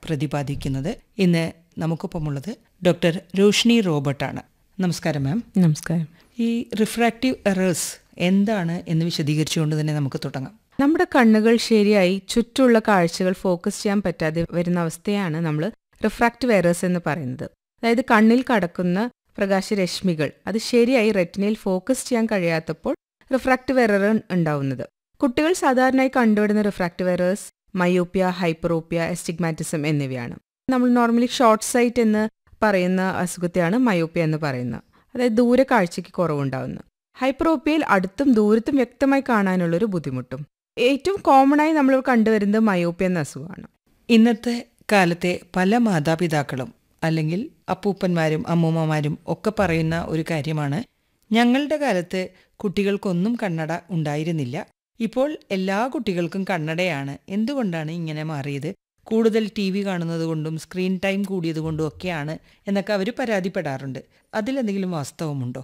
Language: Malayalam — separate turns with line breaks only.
പ്രതിപാദിക്കുന്നത് ഇന്ന് നമുക്കൊപ്പമുള്ളത് ഡോക്ടർ രോഷ്നി റോബർട്ടാണ് നമസ്കാരം മാം
നമസ്കാരം
ഈ റിഫ്രാക്റ്റീവ് എറേഴ്സ് എന്താണ് എന്ന് വിശദീകരിച്ചുകൊണ്ട് തന്നെ നമുക്ക് തുടങ്ങാം നമ്മുടെ
കണ്ണുകൾ ശരിയായി ചുറ്റുള്ള കാഴ്ചകൾ ഫോക്കസ് ചെയ്യാൻ പറ്റാതെ വരുന്ന അവസ്ഥയാണ് നമ്മൾ റിഫ്രാക്റ്റീവ് എറേഴ്സ് എന്ന് പറയുന്നത് അതായത് കണ്ണിൽ കടക്കുന്ന പ്രകാശരശ്മികൾ അത് ശരിയായി റെറ്റിനയിൽ ഫോക്കസ് ചെയ്യാൻ കഴിയാത്തപ്പോൾ റിഫ്രാക്റ്റീവ് എറർ ഉണ്ടാവുന്നത് കുട്ടികൾ സാധാരണയായി കണ്ടുവരുന്ന refractive errors myopia hyperopia astigmatism എന്നിവയാണ് നമ്മൾ നോർമലി ഷോർട്ട് സൈറ്റ് എന്ന് പറയുന്ന അസുഖത്തെയാണ് മയോപ്പിയ എന്ന് പറയുന്നത് അതായത് ദൂരെ കാഴ്ചയ്ക്ക് കുറവുണ്ടാവുന്നത് ഹൈപ്പറോപ്പിയയിൽ അടുത്തും ദൂരത്തും വ്യക്തമായി കാണാനുള്ളൊരു ബുദ്ധിമുട്ടും ഏറ്റവും കോമൺ ആയി നമ്മൾ കണ്ടുവരുന്നത് മയോപ്പിയ എന്ന അസുഖമാണ്
ഇന്നത്തെ കാലത്തെ പല മാതാപിതാക്കളും അല്ലെങ്കിൽ അപ്പൂപ്പന്മാരും അമ്മൂമ്മമാരും ഒക്കെ പറയുന്ന ഒരു കാര്യമാണ് ഞങ്ങളുടെ കാലത്ത് കുട്ടികൾക്കൊന്നും കണ്ണട ഉണ്ടായിരുന്നില്ല ഇപ്പോൾ എല്ലാ കുട്ടികൾക്കും കണ്ണടയാണ് എന്തുകൊണ്ടാണ് ഇങ്ങനെ മാറിയത് കൂടുതൽ ടി വി കാണുന്നത് കൊണ്ടും സ്ക്രീൻ ടൈം കൂടിയത് കൊണ്ടും ഒക്കെയാണ് എന്നൊക്കെ അവർ പരാതിപ്പെടാറുണ്ട് അതിലെന്തെങ്കിലും വാസ്തവമുണ്ടോ